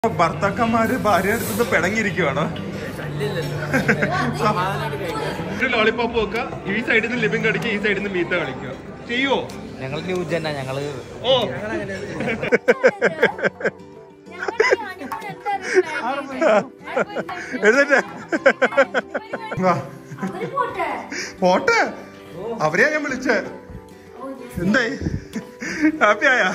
ഭർത്താക്കന്മാര് ഭാര്യ അടുത്ത് പിണങ്ങിയിരിക്കുവാണോ ഒരു ലോളിപ്പോപ്പ് വെക്കുക ഈ സൈഡിൽ നിന്ന് ലിവിങ് കളിക്കുക ഈ സൈഡിൽ നിന്ന് മീത്ത കളിക്കുക ചെയ്യോ ഞങ്ങൾ ന്യൂ ജെന്നാ ഞങ്ങള് ഓ എഴുന്നേറ്റേ വാ. പോട്ടെ അവരെയാ ഞാൻ വിളിച്ചേ എന്തായി ഹാപ്പി ആയാ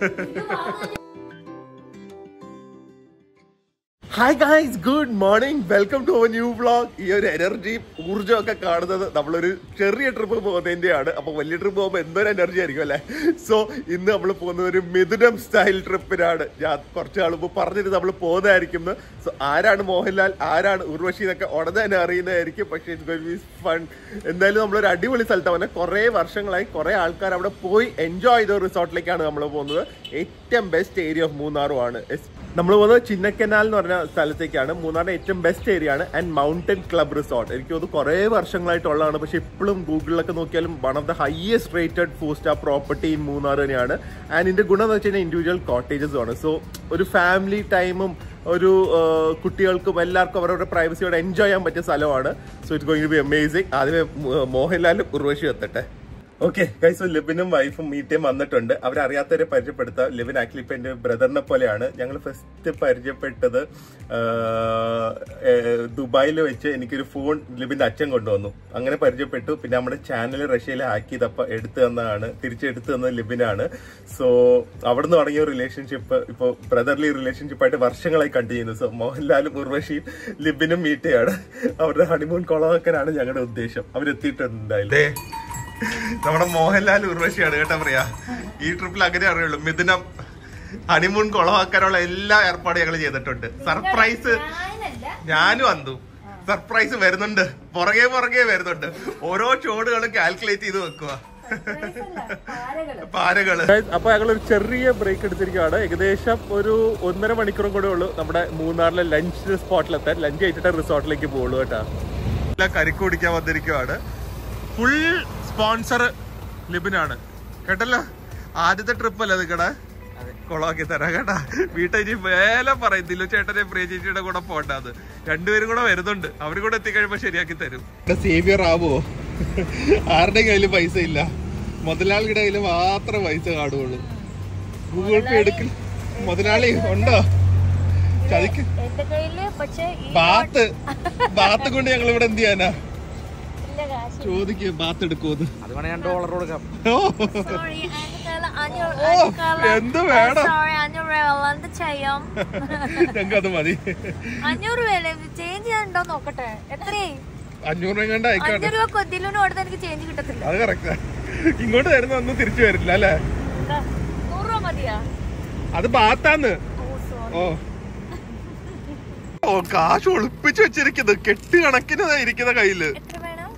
hi guys good morning welcome to our new vlog ഈ ഒരു എനർജി ഊർജ്ജം ഒക്കെ കാണുന്നത് നമ്മളൊരു ചെറിയ ട്രിപ്പ് പോകുന്നതിന്റെയാണ് അപ്പൊ വലിയ ട്രിപ്പ് പോകുമ്പോൾ എന്തൊരു എനർജി ആയിരിക്കും അല്ലെ സോ ഇന്ന് നമ്മൾ പോകുന്നത് ഒരു മിഥുനം സ്റ്റൈൽ ട്രിപ്പിനാണ് ഞാൻ കുറച്ച് നാൾ മുമ്പ് പറഞ്ഞിട്ട് നമ്മൾ പോകുന്നതായിരിക്കും സോ ആരാണ് മോഹൻലാൽ ആരാണ് ഉർവശി എന്നൊക്കെ ഉടനെ തന്നെ അറിയുന്നതായിരിക്കും പക്ഷേ ഇറ്റ് ഫൺ എന്തായാലും നമ്മളൊരു അടിപൊളി സ്ഥലത്ത് അവനെ കുറേ വർഷങ്ങളായി കുറേ ആൾക്കാർ അവിടെ പോയി എൻജോയ് ചെയ്ത റിസോർട്ടിലേക്കാണ് നമ്മൾ പോകുന്നത് ഏറ്റവും ബെസ്റ്റ് ഏരിയ ഓഫ് മൂന്നാറും ആണ് നമ്മൾ പോകുന്നത് ചിന്നക്കനാൽ എന്ന് പറഞ്ഞ സ്ഥലത്തേക്കാണ് മൂന്നാറിന്റെ ഏറ്റവും ബെസ്റ്റ് ഏരിയ ആണ് ആൻഡ് മൗണ്ടൻ ക്ലബ് റിസോർട്ട് എനിക്ക് തോന്നുന്നു കുറേ വർഷങ്ങളായിട്ടുള്ളതാണ് പക്ഷെ ഇപ്പോഴും ഗൂഗിളിലൊക്കെ നോക്കിയാലും one of the highest rated four star property in Munnar തന്നെയാണ് ആൻഡ് ഇതിന്റെ ഗുണം എന്ന് വെച്ച് കഴിഞ്ഞാൽ ഇൻഡിവിജ്വൽ കോട്ടേജസ് ആണ് സോ ഒരു ഫാമിലി ടൈമും ഒരു ആ, കുട്ടികൾക്കും എല്ലാവർക്കും അവരവരുടെ പ്രൈവസിയോടെ എൻജോയ് ചെയ്യാൻ പറ്റിയ സ്ഥലമാണ് so it going to be amazing ആദ്യമേ മോ- മോഹൻലാലും ഉർവശി എത്തട്ടെ ഓക്കെ ഗൈസ് ലിബിനും വൈഫും മീറ്റേം വന്നിട്ടുണ്ട് അവരറിയാത്തവരെ പരിചയപ്പെടുത്താം ലിബിൻ ആക്ച്വലി ഇപ്പൊ എന്റെ ബ്രദറിനെ പോലെയാണ് ഞങ്ങൾ ഫസ്റ്റ് പരിചയപ്പെട്ടത് ദുബായിൽ വെച്ച് എനിക്കൊരു ഫോൺ ലിബിന്റെ അച്ഛൻ കൊണ്ടുവന്നു അങ്ങനെ പരിചയപ്പെട്ടു പിന്നെ നമ്മുടെ ചാനൽ റഷ്യയിൽ ഹാക്ക് ചെയ്തപ്പോ എടുത്തു തന്നതാണ് തിരിച്ചെടുത്തു തന്നത് ലിബിനാണ് സോ അവിടുന്ന് തുടങ്ങിയ റിലേഷൻഷിപ്പ് ഇപ്പോൾ ബ്രദർലി റിലേഷൻഷിപ്പ് ആയിട്ട് വർഷങ്ങളായി കണ്ടിന്യൂ ചെയ്യുന്നത് സോ മോഹൻലാലും ഉർവശിയും ലിബിനും മീറ്റയാണ് അവരുടെ ഹണിമൂൺ കൊളവാക്കാനാണ് ഞങ്ങളുടെ ഉദ്ദേശം അവരെത്തിയിട്ടുണ്ട് എന്തായാലും നമ്മുടെ മോഹൻലാൽ ഉർവശിയാണ് കേട്ടാ പറയാ ഈ ട്രിപ്പിൽ അങ്ങനെ അറിയുള്ളൂ മിഥുനം ഹണിമൂൺ കൊളവാക്കാനുള്ള എല്ലാ ഏർപ്പാടും ഞങ്ങൾ ചെയ്തിട്ടുണ്ട് സർപ്രൈസ് ഞാനും വന്നു സർപ്രൈസ് വരുന്നുണ്ട് പുറകെ പുറകെ വരുന്നുണ്ട് ഓരോ ചോടുകളും കാൽക്കുലേറ്റ് ചെയ്ത് വെക്കുക പാരകള് അപ്പൊ ഞങ്ങൾ ഒരു ചെറിയ ബ്രേക്ക് എടുത്തിരിക്കുകയാണ് ഏകദേശം ഒരു ഒന്നര മണിക്കൂറും കൂടെ ഉള്ളൂ നമ്മുടെ മൂന്നാറിലെ ലഞ്ച് സ്പോട്ടിലെത്താൻ ലഞ്ച് കഴിച്ചിട്ട് റിസോർട്ടിലേക്ക് പോകുള്ളൂ കേട്ടാ കരിക്ക് കുടിക്കാൻ വന്നിരിക്കുവാണ് ഫുൾ സ്പോൺസർ ലിബിനാണ് കേട്ടല്ലോ ആദ്യത്തെ ട്രിപ്പ് അല്ലേ നിക്കടെ കൊളാക്കി തരാം കേട്ടാ വീട്ടിൽ ഇനി വേല പറയും ദിലു ചേട്ടനെ പ്രിയ ചേച്ചിയുടെ കൂടെ പോണ്ടാന്ന് രണ്ടുപേരും കൂടെ വരുന്നുണ്ട് അവരും കൂടെ എത്തിക്കഴിയുമ്പോ ശരിയാക്കി തരും സേവിയർ ആവോ ആരുടെ കയ്യില് പൈസ ഇല്ല മുതലാളിയുടെ കയ്യില് മാത്രം പൈസ കാണുള്ളൂ ഗൂഗിൾ പേ എടുക്കൽ മുതലാളി ഉണ്ടോ ചതിക്ക് എന്റെ കയ്യില് പക്ഷെ ഈ ബാത്ത് ബാത്ത് കൊണ്ട് ഞങ്ങൾ ഇവിടെ എന്ത് ചെയ്യാനാ ഇല്ല കാശ് ചോദിക്ക് ബാത്ത് എടുക്കുമെന്ന് അത് വേണേ ഞാൻ ഡോളർ കൊടുക്കാം സോറി എന്റെ കയ്യില് അഞ്ഞൂറ് ഓ, എന്റെ കയ്യില് എന്ത് വേണം? സോറി അഞ്ഞൂറ് രൂപ എന്ത് ചെയ്യാം ഞങ്ങൾക്ക് അത് മതി അഞ്ഞൂറ് രൂപയല്ലേ ചേഞ്ച് ചെയ്യാനുണ്ടോ നോക്കട്ടെ എത്രയായി അഞ്ഞൂറ് രൂപ കണ്ട അയക്കാട്ടെ അഞ്ഞൂറ് രൂപ കൊതിലൂന് കൊടുത്ത് എനിക്ക് ചേഞ്ച് കിട്ടത്തില്ല അത് കറക്റ്റാ ഇങ്ങോട്ട് തരുന്ന ഒന്നും തിരിച്ചു വരില്ല അല്ലേ എന്താ? നൂറ് രൂപ മതിയാ അത് ബാത്താന്ന് ഓ സോറി ഓ ഓ കാശ് ഒളിപ്പിച്ചു വെച്ചിരിക്കുന്നത് കെട്ട് കണക്കിന് ദേ ഇരിക്കുന്ന കയ്യില് എത്ര വേണം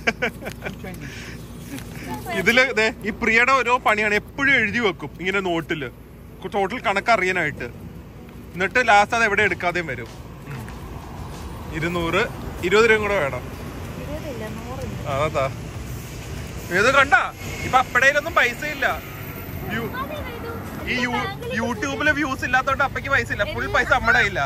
ഇതില് ദേ ഈ പ്രിയയുടെ ഓരോ പണിയാണ് എപ്പോഴും എഴുതി വെക്കും ഇങ്ങനെ നോട്ടില് ടോട്ടൽ കണക്ക് അറിയാനായിട്ട് എന്നിട്ട് ലാസ്റ്റ് അത് എവിടെ എടുക്കാതെയും വരും ഉം. ഇരുന്നൂറ് ഇരുപത് രൂപയും കൂടെ വേണം ഇരുപതില്ല നൂറില്ല അതാ ഇത് കണ്ട ഇപ്പൊ അപ്പടയിലൊന്നും പൈസ ഇല്ല യു- ഈ യു- യൂട്യൂബില് വ്യൂസ് ഇല്ലാത്തോണ്ട് അപ്പയ്ക്ക് പൈസ ഇല്ല ഫുൾ പൈസ നമ്മുടെ ഇല്ല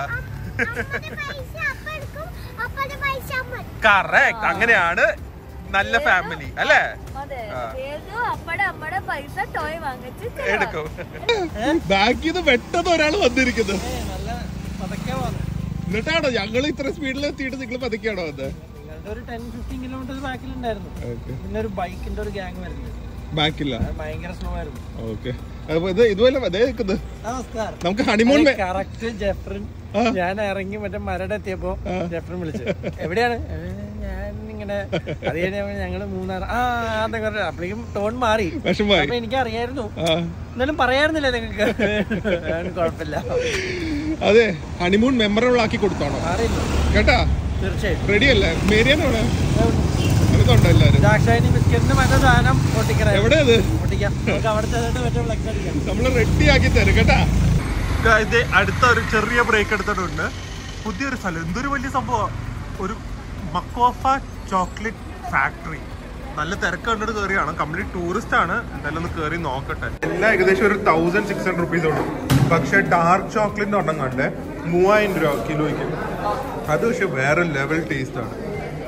കറക്റ്റ് അങ്ങനെയാണ് നല്ല ഫാമിലി അല്ലേ അതെ ആ. ഏതോ അപ്പടെ അമ്മടെ പൈസ ടോയ് വാങ്ങിച്ച് എടുക്കും ബാക്കിൽ നിന്ന് പെട്ടെന്ന് ഒരാൾ വന്നിരിക്കുന്നത് എന്നിട്ടാണോ ഞങ്ങൾ ഇത്ര സ്പീഡിൽ എത്തിയിട്ട് നിങ്ങൾ പതുക്കെയാണോ വന്നത് നിങ്ങളുടെ ഒരു ടെൻ ഫിഫ്റ്റീൻ കിലോമീറ്റേഴ്സ് ബാക്കിലുണ്ടായിരുന്നു പിന്നെ ഒരു ബൈക്കിന്റെ ഒരു ഗ്യാങ് വരുന്നത് ബാക്കില്ല അത് ഭയങ്കര സ്ലോ ആയിരുന്നു ഓക്കെ ഇത് ഇതുപോലെ അതേ നിൽക്കുന്നത് നമസ്കാരം നമുക്ക് ഹണിമൂൺ കറക്റ്റ് ജെഫ്രിൻ ആ. ഞാൻ ഇറങ്ങി മറ്റേ മരട് എത്തിയപ്പോ ജെഫ്രിൻ വിളിച്ചു എവിടെയാണ് "ഏ, ഞാൻ ഇങ്ങനെ അത് കഴിഞ്ഞ ഞങ്ങള് മൂന്നാർ ആ അതൊക്കെ പറഞ്ഞു. അപ്പോഴേക്കും ടോൺ മാറി വിഷമായി അപ്പൊ എനിക്ക് അറിയായിരുന്നു ആ എന്നാലും പറയായിരുന്നില്ലേ നിങ്ങൾക്ക് അതുകൊണ്ട് കുഴപ്പമില്ല അതെ ഹണിമൂൺ മെമ്മറബിൾ ആക്കി കൊടുത്താണോ മാറിയില്ല കേട്ടാ തീർച്ചയായും റെഡി അല്ലേ മേരിയാനവിടെ അടുത്തുണ്ടോ എല്ലാരും ദാക്ഷായണി ബിസ്ക്കറ്റിന് മറ്റേ സാധനം പൊട്ടിക്കണേ എവിടെ അത് പൊട്ടിക്കാം നമുക്ക് അവിടെ ചെന്നിട്ട് മറ്റേ ഫ്ലക്സ് അടിക്കാം നമ്മള് റെഡി ആക്കി തരും കേട്ടാ ഇത് അടുത്ത ഒരു ചെറിയ ബ്രേക്ക് എടുത്തിട്ടുണ്ട് പുതിയൊരു സ്ഥലം എന്തൊരു വലിയ സംഭവം ഒരു മക്കോഫ ചോക്ലേറ്റ് ഫാക്ടറി നല്ല തിരക്ക് കണ്ടിട്ട് കയറിയാണ് കംപ്ലീറ്റ് ടൂറിസ്റ്റ് ആണ് എന്തായാലും ഒന്ന് കയറി നോക്കട്ടെ എല്ലാം ഏകദേശം ഒരു തൗസൻഡ് സിക്സ് ഹൺഡ്രഡ് റുപ്പീസ് ഉള്ളൂ പക്ഷെ ഡാർക്ക് ചോക്ലേറ്റ് ഒരെണ്ണം കണ്ടേ മൂവായിരം രൂപ കിലോയ്ക്ക് അത് പക്ഷെ വേറെ ലെവൽ ടേസ്റ്റ് ആണ്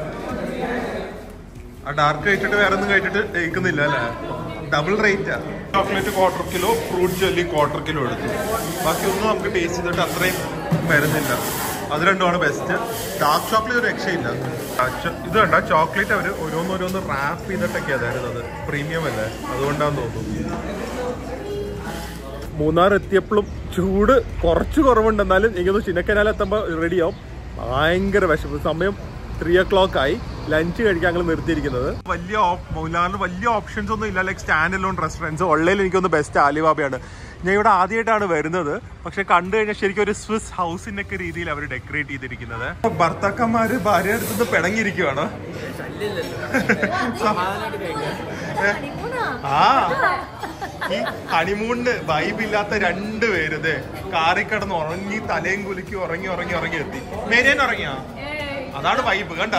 ആ ഡാർക്ക് കഴിച്ചിട്ട് വേറെ ഒന്നും കഴിച്ചിട്ട് കഴിക്കുന്നില്ല അല്ലേ ഡബിൾ റേറ്റാ chocolate quarter kilo fruit jelly quarter kilo എടുത്തു ബാക്കി ഒന്നും നമുക്ക് ടേസ്റ്റ് ചെയ്തിട്ട് അത്രയും വരുന്നില്ല അത് രണ്ടുമാണ് ബെസ്റ്റ് ഡാർക്ക് ചോക്ലേറ്റ് ഒരു രക്ഷയില്ല ആ, ചോ- ഇത് കണ്ട ചോക്ലേറ്റ് അവർ ഓരോന്നോരോന്ന് റാപ്പ് ചെയ്തിട്ടൊക്കെയാണ് തരുന്നത് പ്രീമിയം അല്ലേ അതുകൊണ്ടാന്ന് തോന്നുന്നു മൂന്നാർ എത്തിയപ്പോഴും ചൂട് കുറച്ച് കുറവുണ്ട് എന്നാലും എനിക്കൊന്ന് ചിന്നക്കനാൽ എത്തുമ്പോൾ റെഡിയാവും ഭയങ്കര വിശപ്പ് സമയം ത്രീ ഒ ക്ലോക്ക് ആയി ലഞ്ച് കഴിക്കാൻ ഞങ്ങൾ നിർത്തിയിരിക്കുന്നത് വലിയ മൂന്നാറിൽ വലിയ ഓപ്ഷൻസ് ഒന്നും ഇല്ല ലൈക്ക് സ്റ്റാൻഡ് അലോൺ റെസ്റ്റോറൻറ്റ്സ് ഉള്ളതിൽ എനിക്കൊന്ന് ബെസ്റ്റ് ആലിബാബയാണ് ഞാൻ ഇവിടെ ആദ്യമായിട്ടാണ് വരുന്നത് പക്ഷെ കണ്ടു കഴിഞ്ഞാൽ ശരിക്കും ഒരു സ്വിസ് ഹൗസിന്റെ ഒക്കെ രീതിയിൽ അവർ ഡെക്കറേറ്റ് ചെയ്തിരിക്കുന്നത് ഭർത്താക്കന്മാര് ഭാര്യ അടുത്തുനിന്ന് പിണങ്ങിയിരിക്കുവാണ് ആ ഈ ഹണിമൂണിന് വൈബ് ഇല്ലാത്ത രണ്ട് പേര് ഇതേ കാറി കിടന്ന് ഉറങ്ങി തലയും കുലുക്കി ഉറങ്ങി ഉറങ്ങി ഉറങ്ങി എത്തി മേരേൻ ഉറങ്ങിയാ അതാണ് വൈബ് കണ്ട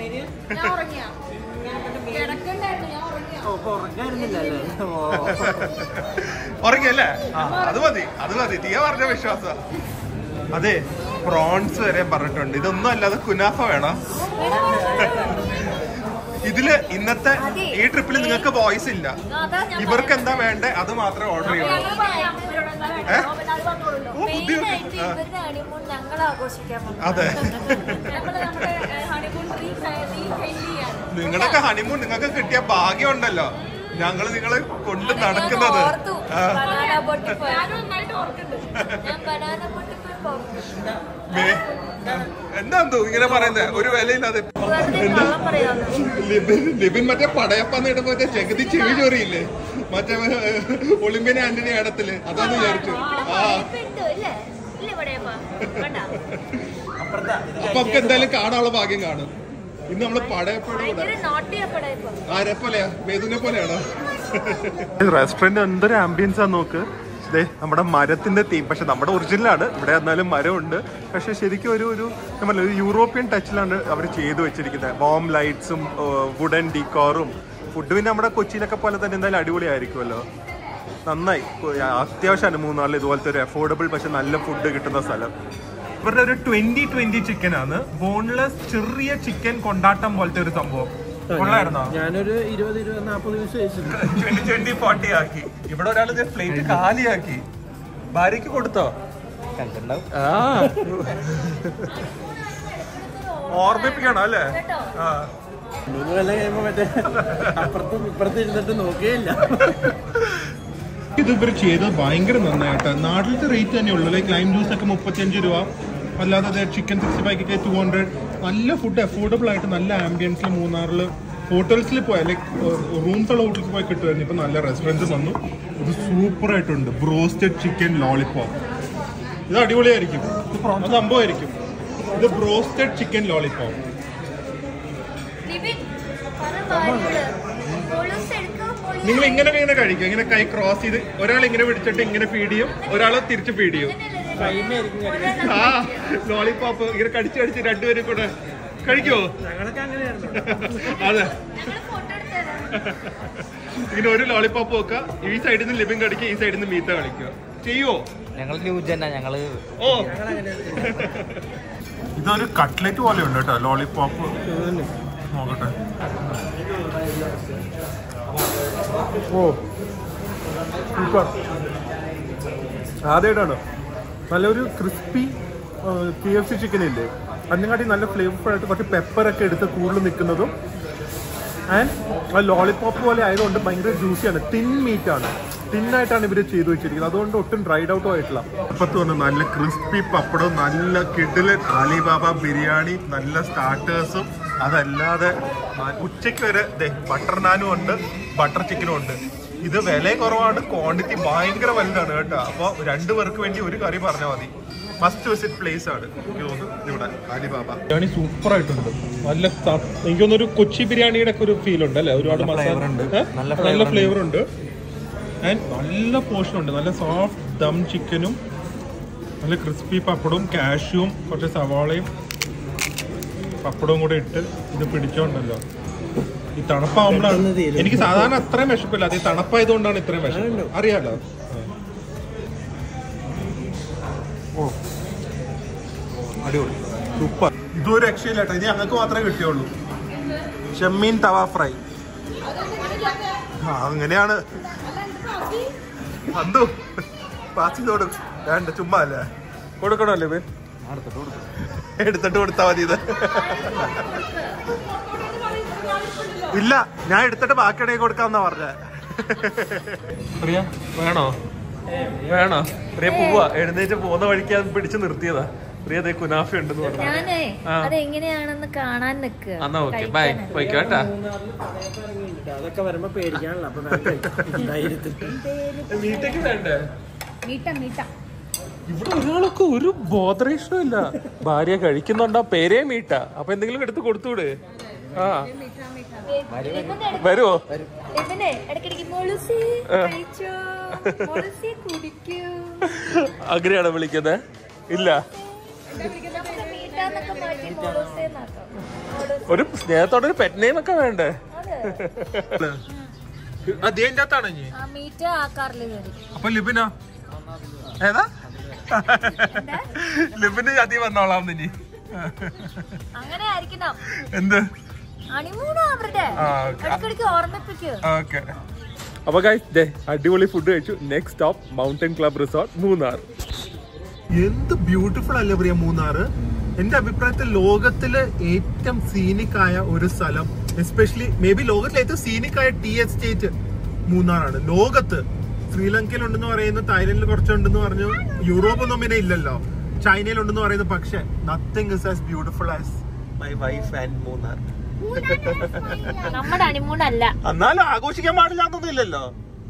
ഉറങ്ങിയല്ലേ ആ അത് മതി അത് മതി തീയ പറഞ്ഞ വിശ്വാസ അതെ പ്രോൺസ് വരെ പറഞ്ഞിട്ടുണ്ട് ഇതൊന്നും അല്ലാതെ കുനാഫ വേണം ഇതില് ഇന്നത്തെ ഈ ട്രിപ്പിൽ നിങ്ങൾക്ക് വോയിസ് ഇല്ല ഇവർക്ക് എന്താ വേണ്ടേ അത് മാത്രമേ ഓർഡർ ചെയ്യുള്ളൂ ഓ, ബുദ്ധിമുട്ട്. മെയിനായിട്ട് ആ. ഇവരുടെ ഹണിമൂൺ ഞങ്ങൾ ആഘോഷിക്കാൻ പോകും അതെ നമ്മള് നമ്മുടെ ഹണിമൂൺ റീ ചെയ്യാണ് നിങ്ങളൊക്കെ ഹണിമൂൺ നിങ്ങൾക്ക് കിട്ടിയ ഭാഗ്യം ഉണ്ടല്ലോ ഞങ്ങള് നിങ്ങളെ കൊണ്ട് നടക്കുന്നത് ഓർത്തു ആ. ബനാന ബോട്ടിൽ പോയി നന്നായിട്ട് ഓർക്കുന്നുണ്ട് ഞാൻ ബനാന ബോട്ടിൽ പോയി ഓർക്കുന്നു മേ- എന്താ ഇങ്ങനെ പറയുന്നത് ഒരു വിലയില്ലാതെ വെറുതെ കള്ളം പറയാന്ന് ലിബിൻ ലിബിൻ മറ്റേ പടയപ്പാന്ന് ഇടുമ്പോ മറ്റേ ജഗതി ചെവി ചോറിയില്ലേ മറ്റേ ഏഹ്, ഒളിമ്പ്യൻ ആന്റണി ആടത്തില് അതാന്ന് വിചാരിച്ചു ആ ഉണ്ട് ഇല്ലേ ഇല്ലേ പടയപ്പ വേണ്ട അപ്പൊ നമുക്ക് എന്തായാലും കാണാനുള്ള ഭാഗ്യം കാണും ഇന്ന് നമ്മള് പടയപ്പാട് ഭയങ്കര നോട്ടിയ പടയപ്പ ആരെ പോലെയാ വേദുനെ പോലെയാണോ റെസ്റ്റോറന്റ് എന്തൊരു ആംബിയൻസ് ആ നോക്ക് ദേ നമ്മുടെ മരത്തിന്റെ തീം പക്ഷെ നമ്മുടെ ഒറിജിനലാണ് ഇവിടെ എന്നാലും മരമുണ്ട് പക്ഷെ ശരിക്കും ഒരു ഒരു നമ്മൾ ഒരു യൂറോപ്യൻ ടച്ചിലാണ് അവർ ചെയ്തു വെച്ചിരിക്കുന്നത് ബോം ലൈറ്റ്സും വുഡൻ ഡീക്കോറും ഫുഡ് പിന്നെ നമ്മുടെ കൊച്ചിയിലൊക്കെ പോലെ തന്നെ എന്തായാലും അടിപൊളിയായിരിക്കുമല്ലോ നന്നായി കൊ- അത്യാവശ്യമാണ് മൂന്നാറിൽ ഇതുപോലത്തെ ഒരു അഫോർഡബിൾ പക്ഷെ നല്ല ഫുഡ് കിട്ടുന്ന സ്ഥലം ഇവരുടെ ഒരു ട്വന്റി ട്വന്റി ചിക്കൻ ആണ് ബോൺലെസ് ചെറിയ ചിക്കൻ കൊണ്ടാട്ടം പോലത്തെ ഒരു സംഭവം കൊള്ളായിരുന്നോ ഞാനൊരു ഇരുപത് ഇരുപത് നാപ്പത് ദിവസം കഴിച്ചിട്ടുണ്ട് ട്വന്റി ട്വന്റി ഫോർട്ടി ആക്കി ഇവിടെ ഒരാൾ പ്ലേറ്റ് കാലിയാക്കി ഭാര്യക്ക് കൊടുത്തോ കണ്ടിട്ടുണ്ടാവും ആ ഓർമ്മിപ്പിക്കണം അല്ലേ ആ മൂന്ന് കൊല്ലം കഴിയുമ്പോ മറ്റേ അപ്പുറത്തും ഇപ്പുറത്തും ഇരുന്നിട്ട് നോക്കുകയില്ല ഇത് ഇവർ ചെയ്തത് ഭയങ്കര നന്നായിട്ട് നാട്ടിലത്തെ റേറ്റ് തന്നെ ഉള്ളൂ ലൈക്ക് ലൈം ജ്യൂസ് ഒക്കെ മുപ്പത്തിയഞ്ച് രൂപ അല്ലാതെ ചിക്കൻ സിക്സ്റ്റി ഫൈവ് ഒക്കെ ടു ഹൺഡ്രഡ് നല്ല ഫുഡ് അഫോർഡബിൾ ആയിട്ട് നല്ല ആംബിയൻസിൽ മൂന്നാറിൽ ഹോട്ടൽസിൽ പോയാൽ ലൈക്ക് റൂംസ് ഉള്ള ഹോട്ടൽസിൽ പോയി കിട്ടുമായിരുന്നു ഇപ്പൊ നല്ല റെസ്റ്റോറൻറ്റ്സ് വന്നു ഇത് സൂപ്പർ ആയിട്ടുണ്ട് ബ്രോസ്റ്റഡ് ചിക്കൻ ലോളിപോപ്പ് ഇത് അടിപൊളിയായിരിക്കും അത് സംഭവമായിരിക്കും ഇത് ബ്രോസ്റ്റഡ് ചിക്കൻ ലോളിപോപ്പ് ലിബിൻ പറ ഭാര്യയോട് കൊളുസ് എടുക്കാൻ പോയി നിങ്ങൾ ഇങ്ങനെ ഇങ്ങനെ കഴിക്കും ഇങ്ങനെ കൈ ക്രോസ് ചെയ്ത് ഒരാൾ ഇങ്ങനെ പിടിച്ചിട്ട് ഇങ്ങനെ ഫീഡ് ചെയ്യും ഒരാൾ തിരിച്ച് ഫീഡ് ചെയ്യും ആ ലോളിപോപ്പ് ഇങ്ങനെ കടിച്ച് കടിച്ച് രണ്ടുപേരും കൂടെ കഴിക്കുമോ ഞങ്ങളൊക്കെ അങ്ങനെയായിരുന്നു അതെ ഞങ്ങള് ഫോട്ടോ എടുത്തരാം ഇങ്ങനെ ഒരു ലോളിപോപ്പ് വെക്കുക ഈ സൈഡിൽ നിന്ന് ലിബിൻ കടിക്കുക ഈ സൈഡിൽ നിന്ന് മീത്ത കളിക്കുക ചെയ്യുവോ ഞങ്ങൾ ന്യൂജന ഞങ്ങള് ഓ ഇതൊരു കട്ട്ലറ്റ് പോലെ ഉണ്ട് കേട്ടോ ലോളിപോപ്പ് നോക്കട്ടെ ഓ സൂപ്പർ ആദ്യമായിട്ടാണ് നല്ലൊരു crispy K F C chicken ഇല്ലേ അതിനെക്കാട്ടി നല്ല ഫ്ലേവർഫുൾ ആയിട്ട് കുറച്ച് പെപ്പറൊക്കെ എടുത്ത് കൂടുതൽ നിൽക്കുന്നതും ആൻഡ് ആ ലോളിപോപ്പ് പോലെ ആയതുകൊണ്ട് ഭയങ്കര ജ്യൂസിയാണ് തിൻ മീറ്റ് ആണ് തിന്നായിട്ടാണ് ഇവർ ചെയ്തു വെച്ചിരിക്കുന്നത് അതുകൊണ്ട് ഒട്ടും ഡ്രൈഡ് ഔട്ടും ആയിട്ടില്ല അപ്പത്ത് വന്ന് നല്ല ക്രിസ്പി പപ്പടം നല്ല കിഡിലൻ അലിബാബ ബിരിയാണി നല്ല സ്റ്റാർട്ടേഴ്സും അതല്ലാതെ ന- ഉച്ചയ്ക്ക് വരെ ബട്ടർ നാനും ഉണ്ട് ബട്ടർ ചിക്കനും ഉണ്ട് ഇത് വില കുറവാണ് ക്വാണ്ടിറ്റി ഭയങ്കര വലുതാണ് കേട്ടോ അപ്പോൾ രണ്ടു പേർക്ക് വേണ്ടി ഒരു കറി പറഞ്ഞാൽ മതി മസ്റ്റ് വിസിറ്റ് പ്ലേസ് ആണ് എനിക്ക് തോന്നുന്നു ഇവിടെ അലിബാബ ബിരിയാണി സൂപ്പർ ആയിട്ടുണ്ട് നല്ല എനിക്ക് തോന്നുന്നു ഒരു കൊച്ചി ബിരിയാണിയുടെ ഒക്കെ ഒരു ഫീൽ ഉണ്ട് അല്ലേ ഒരുപാട് നല്ല മസാല flavour ഉണ്ട്. ഏ? നല്ല നല്ല flavour ഫ്ലേവർ ഉണ്ട് ആൻഡ് നല്ല പോർഷൻ ഉണ്ട് നല്ല സോഫ്റ്റ് ദം ചിക്കനും നല്ല ക്രിസ്പി പപ്പടവും കാഷ്യൂവും കുറച്ച് സവാളയും പപ്പടവും കൂടെ ഇട്ട് ഇത് പിടിച്ചോണ്ടല്ലോ ഈ തണുപ്പാവുമ്പോഴാണ് പെട്ടെന്ന് തീരും. എനിക്ക് സാധാരണ അത്രയും വിശപ്പില്ല അത് ഈ തണുപ്പായതുകൊണ്ടാണ് ഇത്രയും വിശപ്പ് അറിയാലോ ഓ അടിപൊളി സൂപ്പർ ഇതൊരു രക്ഷയില്ല കേട്ടോ ഇത് ഞങ്ങൾക്ക് മാത്രമേ കിട്ടിയുള്ളൂ ചെമ്മീൻ തവ ഫ്രൈ ആ അങ്ങനെയാണ് അന്തു പാസ് ചെയ്ത് കൊടുക്കും വേണ്ട ചുമ്മാ അല്ലേ കൊടുക്കണമല്ലേ ഇവൻ എടുത്തിട്ട് കൊടുത്താ മതി ഇത് ഇല്ല ഞാൻ എടുത്തിട്ട് ബാക്കിയുടെ കൊടുക്കാന്നാ പറഞ്ഞ പ്രിയ വേണോ വേണോ പ്രിയ പോവാ എഴുന്നേറ്റ് പോകുന്ന വഴിക്ക് അത് പിടിച്ച് നിർത്തിയതാ പ്രിയ ദേ കുനാഫ ഉണ്ടെന്ന് പറഞ്ഞു ഞാനേ ആ. അതെങ്ങനെയാണെന്ന് കാണാൻ നിക്കുക എന്നാ ഓക്കെ ബൈ പോയിക്കോ കേട്ടാ മൂന്നാറിൽ പടയപ്പ ഇറങ്ങിയിട്ടുണ്ട് അതൊക്കെ വരുമ്പോ പേടിക്കാനുള്ള അപ്പൊ വേഗം കഴിക്കും. ധൈര്യത്തിൽ വീട്ടിലേക്ക് വേണ്ടേ മീട്ട മീട്ട ഇവിടെ ഒരാൾക്ക് ഒരു ബോധറേഷനും ഇല്ല ഭാര്യ കഴിക്കുന്നുണ്ടോ പേരേ മീട്ട അപ്പൊ എന്തെങ്കിലും എടുത്ത് കൊടുത്തൂടെ ആ വരുവോ ഇവനെ ഇടയ്ക്കിടയ്ക്ക് മൊളുസി കഴിച്ചോ മൊളുസി കുടിക്കൂ അങ്ങനെയാണോ വിളിക്കുന്നത് ഇല്ല നമുക്ക് മീട്ടാന്നൊക്കെ മാറ്റി മൊളുസി എന്നാക്കാം മൊളുസി. ഒരു സ്നേഹത്തോടെ ഒരു പെറ്റ് നെയിം ഒക്കെ വേണ്ടേ അതെ അതിന്റെ അകത്താണോ ഇനി ആ മീറ്റ ആക്കാറില്ല വരും അപ്പൊ ലിബിനോ ഏതാ ലിബിന് അതി വന്നോളാം ഇനി അങ്ങനെ ആയിരിക്കണം എന്ത് അണിമൂണോ അവരുടെ ആ, ഓക്കേ. ഇടയ്ക്കിടയ്ക്ക് ഓർമ്മിപ്പിക്കൂ ഓക്കെ അപ്പൊ ഗൈസ് ദേ അടിപൊളി ഫുഡ് കഴിച്ചു next stop mountain club resort Munnar എന്ത് ബ്യൂട്ടിഫുൾ അല്ലേ പ്രിയ മൂന്നാറ് എന്റെ അഭിപ്രായത്തിൽ ലോകത്തിലെ ഏറ്റവും സീനിക് ആയ ഒരു സ്ഥലം എസ്പെഷ്യലി മേ ബി ലോകത്തിലെ ഏറ്റവും സീനിക് ആയ ടീ എസ്റ്റേറ്റ് മൂന്നാറാണ് ലോകത്ത് ശ്രീലങ്കയിൽ ഉണ്ടെന്ന് പറയുന്നു തായ്ലൻഡിൽ കുറച്ചുണ്ടെന്ന് പറഞ്ഞു യൂറോപ്പ് ഒന്നും പിന്നെ ഇല്ലല്ലോ ചൈനയിൽ ഉണ്ടെന്ന് പറയുന്നു പക്ഷെ nothing is as beautiful as my wife and Munnar നമ്മുടെ അണിമൂണല്ല എന്നാലും ആഘോഷിക്കാൻ പാടില്ലാത്തൊന്നും ഇല്ലല്ലോ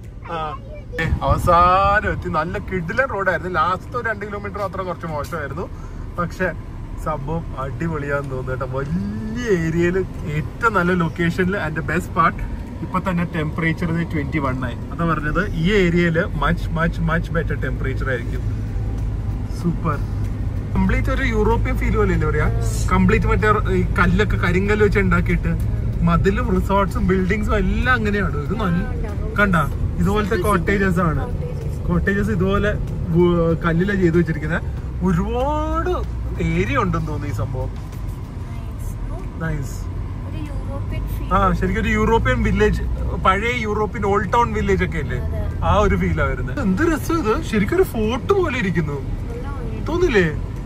അവസാനം എത്തി നല്ല കിഡിലൻ റോഡായിരുന്നു ലാസ്റ്റ് ഒരു രണ്ട് കിലോമീറ്റർ അത്ര കുറച്ച് മോശമായിരുന്നു പക്ഷെ സംഭവം അടിപൊളിയാന്ന് തോന്നുന്നു കേട്ടോ വലിയ ഏരിയയിൽ ഏറ്റവും നല്ല ലൊക്കേഷനിൽ ആൻഡ് ബെസ്റ്റ് പാർട്ട് ഇപ്പൊ തന്നെ ടെമ്പറേച്ചർ ട്വന്റി വൺ ആയി അതാ പറഞ്ഞത് ഈ ഏരിയയിൽ much much much better temperature ആയിരിക്കും സൂപ്പർ കംപ്ലീറ്റ് ഒരു യൂറോപ്യൻ ഫീൽ പോലെ ഇല്ലേ പറയാ കംപ്ലീറ്റ് മറ്റേ ഈ കല്ലൊക്കെ കരിങ്കല്ല് വെച്ച് ഉണ്ടാക്കിയിട്ട് മതിലും റിസോർട്ട്സും ബിൽഡിങ്സും എല്ലാം അങ്ങനെയാണ് ഇത് നല്ല കണ്ട ഇതുപോലത്തെ കോട്ടേജസ് ആണ് കോട്ടേജസ് ഇതുപോലെ വ്- കല്ലില ചെയ്തു വെച്ചിരിക്കുന്നത് ഒരുപാട് ഏരിയ ഉണ്ടെന്ന് തോന്നുന്നു ഈ സംഭവം നൈസ് ഒരു യൂറോപ്യൻ ഫീൽ ആ ശരിക്കും ഒരു യൂറോപ്യൻ വില്ലേജ് പഴയ യൂറോപ്യൻ ഓൾഡ് ടൗൺ വില്ലേജ് ഒക്കെ അല്ലേ ആ ഒരു ഫീലാ വരുന്നത് എന്ത് രസം ഇത് ശരിക്കും ഒരു ഫോർട്ട് പോലെ ഇരിക്കുന്നു തോന്നില്ലേ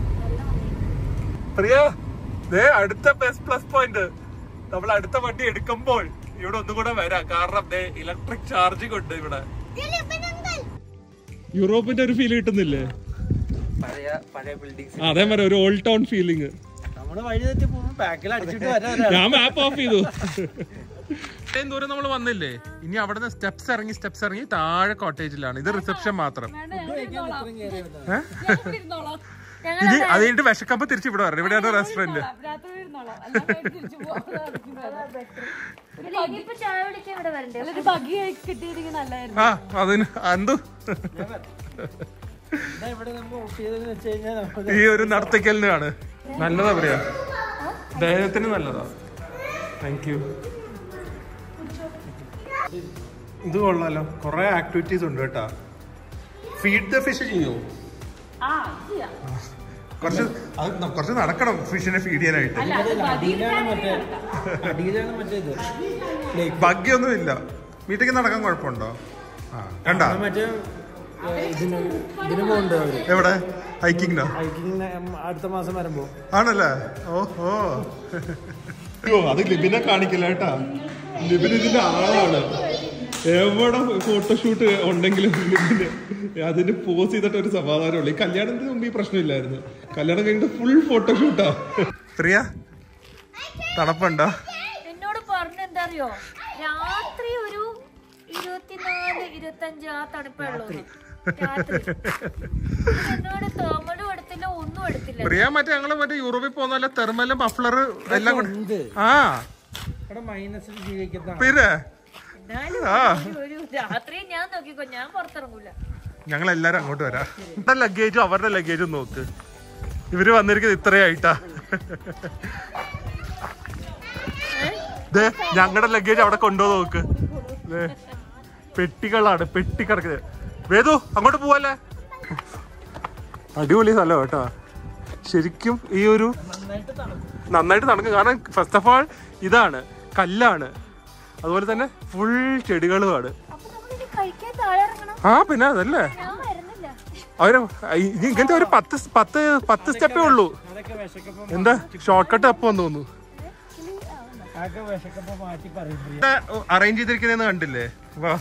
പ്രിയ ദേ അടുത്ത ബെസ്റ്റ് പ്ലസ് പോയിന്റ് നമ്മൾ അടുത്ത വണ്ടി എടുക്കുമ്പോൾ ഇവിടെ ഒന്നും കൂടെ വരാം കാരണം ദേ ഇലക്ട്രിക് ചാർജിങ് ഉണ്ട് ഇവിടെ യൂറോപ്പിന്റെ ഒരു ഫീൽ കിട്ടുന്നില്ലേ പഴയ പഴയ ബിൽഡിങ്സ് അതേ മതി ഒരു ഓൾഡ് ടൗൺ ഫീലിംഗ് നമ്മള് വഴി തെറ്റി പോകുമ്പോ ബാക്കിൽ അടിച്ചിട്ട് വരാൻ ഞാൻ മാപ്പ് ഓഫ് ചെയ്തു ഇത്രയും ദൂരം നമ്മൾ വന്നില്ലേ ഇനി അവിടെ നിന്ന് സ്റ്റെപ്സ് ഇറങ്ങി സ്റ്റെപ്സ് ഇറങ്ങി താഴെ കോട്ടേജിലാണ് ഇത് റിസപ്ഷൻ മാത്രം ഏ? ഇനി അത് കഴിഞ്ഞിട്ട് വിശക്കമ്പോ തിരിച്ച് ഇവിടെ വരണം ഇവിടെയാണ് റെസ്റ്റോറന്റ് ഇനിയിപ്പോ ചായ കുടിക്കാൻ ഇവിടെ വരണ്ടേ ആ അതിന് എന്തു ഇവിടെ നമ്മൾ ഓഫ് ചെയ്തെന്ന് വെച്ച് കഴിഞ്ഞാൽ നമുക്ക് ഈ ഒരു നടത്തിക്കലിനാണ് നല്ലതാ പറയാ ദേഹത്തിന് നല്ലതാ താങ്ക് യു ഇത് കൊള്ളാലോ കുറെ ആക്ടിവിറ്റീസ് ഉണ്ട് കേട്ടാ ഫീഡ് ദ ഫിഷ് ചെയ്യോ കുറച്ച് അത് ന- കുറച്ച് നടക്കണം ഫിഷിനെ ഫീഡ് ചെയ്യാനായിട്ട് അടിയിലാണ് മറ്റേ അടിയിലാണ് മറ്റേ ഇത് Lake. ഭാഗ്യമൊന്നും ഇല്ല വീട്ടിലേക്ക് നടക്കാൻ കുഴപ്പമുണ്ടോ ആ കണ്ട അത് മറ്റേ ഏ, ഇതിന് ഇതിന് പോകുന്നുണ്ട് അവര് എവിടെ ഹൈക്കിങ്ങിനോ ഹൈക്കിങ്ങിന് അടുത്ത മാസം വരുമ്പോ ആണല്ലേ ഓഹോ അയ്യോ അത് ലിബിനെ കാണിക്കില്ല കേട്ടാ ലിബിൻ ഇതിന്റെ ആളാണ് എവിടെ ഫോട്ടോഷൂട്ട് ഉണ്ടെങ്കിലും ലിബിന് അതിന് പോസ് ചെയ്തിട്ട് ഒരു സമാധാനമുള്ളൂ ഈ കല്യാണത്തിന് മുമ്പ് ഈ പ്രശ്നമില്ലായിരുന്നു കല്യാണം കഴിഞ്ഞിട്ട് ഫുൾ ഫോട്ടോഷൂട്ടാ പ്രിയ തണുപ്പുണ്ടോ എന്നോട് പറഞ്ഞ എന്താ അറിയോ രാത്രി ഒരു ഇരുപത്തിനാല് ഇരുപത്തഞ്ച് ആ തണുപ്പേ ഉള്ളൂ രാത്രി എന്നോട് തേർമലും എടുത്തില്ല ഒന്നും എടുത്തില്ല പ്രിയ മറ്റേ ഞങ്ങള് മറ്റേ യൂറോപ്പിൽ പോകുന്ന തെർമലും മഫ്ലർ എല്ലാം കൂടെ എന്ത് ആ ഇവിടെ മൈനസിൽ ജീവിക്കുന്ന പിന്നെ എന്നാലും ആ ഒരു- ഒരു രാത്രി ഞാൻ നോക്കിക്കോ ഞാൻ പുറത്തിറങ്ങൂല ഞങ്ങൾ എല്ലാരും അങ്ങോട്ട് വരാം എന്റെ ലഗേജും അവരുടെ ലഗേജും നോക്ക് ഇവര് വന്നിരിക്കുന്നത് ഇത്രയായിട്ടാ ദേ ഞങ്ങളുടെ ലഗേജ് അവിടെ കൊണ്ടുപോ നോക്ക് ദേ, പെട്ടികളാണ് പെട്ടി കിടക്കുന്നത് വേദു അങ്ങോട്ട് പോവല്ലേ അടിപൊളി സ്ഥലം കേട്ടോ ശരിക്കും ഈ ഒരു നന്നായിട്ട് തണുക്കും കാരണം ഫസ്റ്റ് ഓഫ് ആൾ ഇതാണ് കല്ലാണ് അതുപോലെ തന്നെ ഫുൾ ചെടികളുമാണ് അപ്പൊ നമ്മളിനി കഴിക്കാൻ താഴെ ഇറങ്ങണം ആ പിന്നെ അതല്ലേ ഞാൻ വരുന്നില്ല അവര് ഇനി ഇങ്ങനത്തെ ഒരു പത്ത് സ് പത്ത് പത്ത് സ്റ്റെപ്പേ ഉള്ളൂ അതൊക്കെ വിശക്കപ്പം എന്താ ഷോർട്ട് കട്ട് അപ്പൊ വന്നു തോന്നുന്നു അതൊക്കെ വിശക്കപ്പം മാറ്റി പറയും അറേഞ്ച് ചെയ്തിരിക്കുന്നതെന്ന് കണ്ടില്ലേ വാ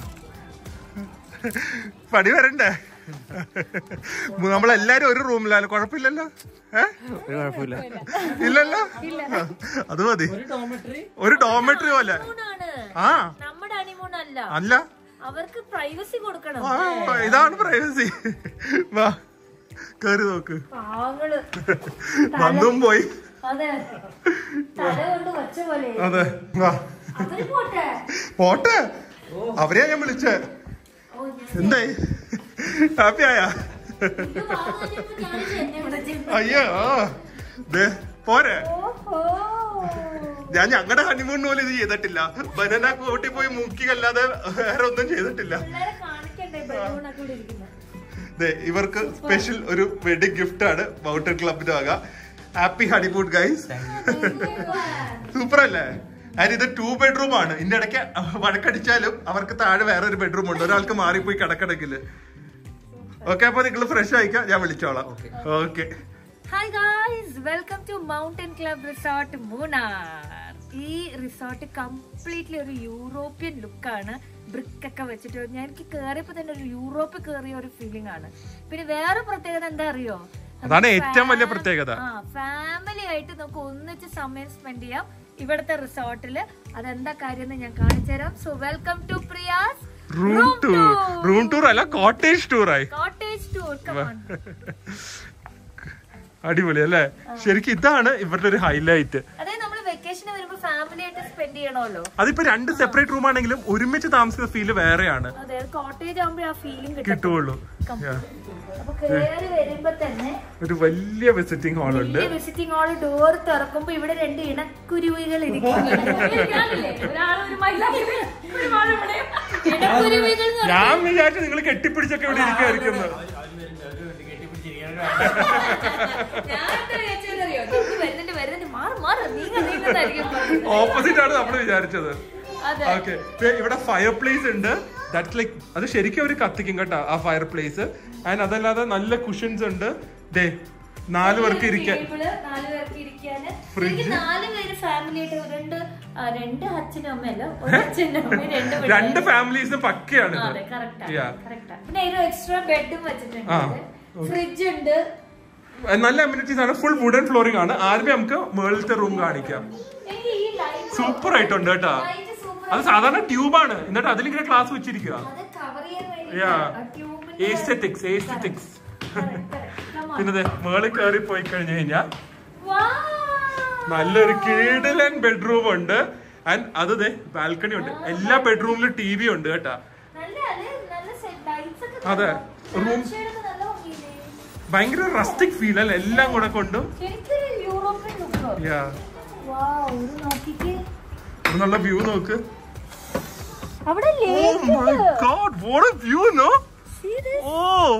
പണി വരണ്ടേ നമ്മളെല്ലാരും ഒരു റൂമിലല്ലോ കുഴപ്പമില്ലല്ലോ ഏ കുഴപ്പമില്ല ഇല്ലല്ലോ അത് മതി ഒരു ഡോമെട്രി ഒരു ഡോമെട്രി പോലെ ഹണിമൂണാണ് ആ നമ്മുടെ ഹണിമൂൺ അല്ല അല്ല അവർക്ക് പ്രൈവസി കൊടുക്കണം ആ ഇതാണ് പ്രൈവസി വാ കേറി നോക്ക് പാവങ്ങള് വന്നും പോയി അതെ തല കൊണ്ട് വച്ച പോലെ അതെ വാ അവര് പോട്ടെ പോട്ടെ അവരെയാ ഞാൻ വിളിച്ചേ ഓ ഞാൻ എന്തായി ഹാപ്പി ആയാ ഇത് വാങ്ങാഞ്ഞപ്പോ ഞാൻ എന്നെ വിളിച്ചിരുന്നു. അയ്യോ ദേ പോരെ ഓഹോ ഞാൻ ഞങ്ങളുടെ ഹണിമൂൺ പോലും ഇത് ചെയ്തിട്ടില്ല ബനാന കൂട്ടി പോയി മുക്കിയല്ലാതെ വേറെ ഒന്നും ചെയ്തിട്ടില്ല പിള്ളേരെ കാണിക്കണ്ടേ ബലൂണൊക്കെ ഇവിടെ ഇരിക്കുന്നത് ദേ ഇവർക്ക് സ്പെഷ്യൽ ഒരു വെഡിങ് ഗിഫ്റ്റ് ആണ് മൗണ്ടൻ ക്ലബിന്റെ വക ഹാപ്പി ഹണിമൂൺ ഗൈസ് സൂപ്പർ അല്ലേ ആൻഡ് ഇത് ടൂ ബെഡ്റൂം ആണ് ഇതിന്റെ ഇടയ്ക്ക് വഴക്കടിച്ചാലും അവർക്ക് താഴെ വേറെ ഒരു ബെഡ്റൂം ഉണ്ട് ഒരാൾക്ക് മാറിപ്പോയി കിടക്കണമെങ്കിൽ ഓക്കെ അപ്പൊ നിങ്ങൾ ഫ്രഷ് ആയിക്കാം ഞാൻ വിളിച്ചോളാം okay hi guys welcome to mountain club resort Munnar ഈ റിസോർട്ട് കംപ്ലീറ്റ്ലി ഒരു യൂറോപ്യൻ ലുക്കാണ് ബ്രിക്ക് ഒക്കെ വെച്ചിട്ട് ഞാൻ എനിക്ക് കയറിയപ്പോ തന്നെ ഒരു യൂറോപ്പ് കയറിയ ഒരു ഫീലിംഗ് ആണ് പിന്നെ വേറെ പ്രത്യേകത എന്താ അറിയോ അതാണ് ഏറ്റവും വലിയ പ്രത്യേകത ആ ഫാമിലി ആയിട്ട് നമുക്ക് ഒന്നിച്ച് സമയം സ്പെൻഡ് ചെയ്യാം ഇവിടുത്തെ റിസോർട്ടില് അതെന്താ കാര്യം എന്ന് ഞാൻ കാണിച്ചു തരാം so welcome to Priya's room tour room tour അല്ല കോട്ടേജ് ടൂർ ആയി കോട്ടേജ് ടൂർ കമാൺ അടിപൊളി അല്ലേ ശരിക്കും ഇതാണ് ഇവരുടെ ഒരു ഹൈലൈറ്റ് അതായത് നമ്മൾ വെക്കേഷന് വരുമ്പോ ഫാമിലി ആയിട്ട് സ്പെൻഡ് ചെയ്യണമല്ലോ അതിപ്പോ രണ്ട് സെപ്പറേറ്റ് റൂം ആണെങ്കിലും ഒരുമിച്ച് താമസിക്കുന്ന ഫീല് വേറെയാണ് അതെ കോട്ടേജ് ആകുമ്പോ ആ ഫീലിംഗ് കിട്ടും കിട്ടുള്ളൂ Yeah. അപ്പൊ കേറി വരുമ്പോ തന്നെ ഒരു വലിയ വിസിറ്റിംഗ് ഹാൾ ഉണ്ട് വലിയ വിസിറ്റിംഗ് ഹാൾ ഡോർ തുറക്കുമ്പോ ഇവിടെ രണ്ട് ഇണക്കുരുവികൾ ഇണക്കുരുവികൾ എന്ന് ഞാൻ വിചാരിച്ചു നിങ്ങൾ കെട്ടിപ്പിടിച്ചൊക്കെ ഇവിടെ ഇരിക്കുമായിരിക്കുന്നു ഞാൻ എന്താ വിചാരിച്ചതെന്നറിയോ? നമുക്ക് വരുന്നുണ്ട് വരുന്നുണ്ട് മാറ് മാറ് നീങ്ങ നീങ്ങുന്നതായിരിക്കും പറഞ്ഞത്. ഓപ്പോസിറ്റ് ആണ് നമ്മൾ വിചാരിച്ചത് അതെ ഓക്കെ ഇവിടെ ഫയർ പ്ലേസ് ഉണ്ട് ദാറ്റ്സ് ലൈക്ക് അത് ശരിക്കും അവർ കത്തിക്കും കേട്ടോ ആ ഫയർ പ്ലേസ് ആൻഡ് അതല്ലാതെ നല്ല കുഷൻസ് ഉണ്ട് ദേ നാല് പേർക്ക് ഇരിക്കാൻ ടേബിള്, നാല് പേർക്ക് ഇരിക്കാന് എനിക്ക് നാല് പേര് ഫാമിലി ആയിട്ട് രണ്ട് ആ, രണ്ട് അച്ഛനും അമ്മയല്ല ഒരു അച്ഛനും അമ്മയും രണ്ട് പിള്ളേരും. രണ്ട് ഫാമിലീസും പക്കയാണ് ആ, ഇത് അതെ കറക്റ്റാ Yeah. കറക്റ്റാ പിന്നെ ഒരു എക്സ്ട്രാ ബെഡും വെച്ചിട്ടുണ്ട് ആ, ഫ്രിഡ്ജ് ഉണ്ട് നല്ല അമ്യൂണിറ്റീസ് ആണ് ഫുൾ വുഡൻ ഫ്ലോറിംഗ് ആണ് ആദ്യമേ നമുക്ക് മുകളിലത്തെ റൂം കാണിക്കാം എനിക്ക് ഈ ലൈറ്റ് സൂപ്പർ ആയിട്ടുണ്ട് കേട്ടോ ലൈറ്റ് സൂപ്പർ അത് സാധാരണ ട്യൂബാണ് എന്നിട്ട് അതിലിങ്ങനെ ക്ലാസ് വെച്ചിരിക്കുക അത് കവർ ചെയ്യാൻ Yeah. വേണ്ടി ഏസ്തെറ്റിക്സ് ഏസ്തെറ്റിക്സ് പിന്നെ ദേ മേളിൽ കയറി പോയി കഴിഞ്ഞു കഴിഞ്ഞാൽ നല്ലൊരു കീടിലൻ ബെഡ്റൂം ഉണ്ട് ആൻഡ് അത് ദേ ബാൽക്കണി ഉണ്ട് എല്ലാ ബെഡ്റൂമിലും ടി വി ഉണ്ട് കേട്ടാ നല്ല അല്ലേ? നല്ല ലൈറ്റ്സ് ഒക്കെ അതെ. കാണാം. Room- Sunshade ഒക്കെ നല്ല ഭംഗിയില്ലേ? ഭയങ്കര റസ്റ്റിക് ഫീൽ അല്ല എല്ലാം കൂടെ കൊണ്ടും ശരിക്കൊരു യൂറോപ്യൻ ലുക്ക് Yeah. വാവ് ഇത് നോക്കിക്കേ ഒരു നല്ല വ്യൂ നോക്ക് അവിടെ Oh my god, what a view, no? Oh,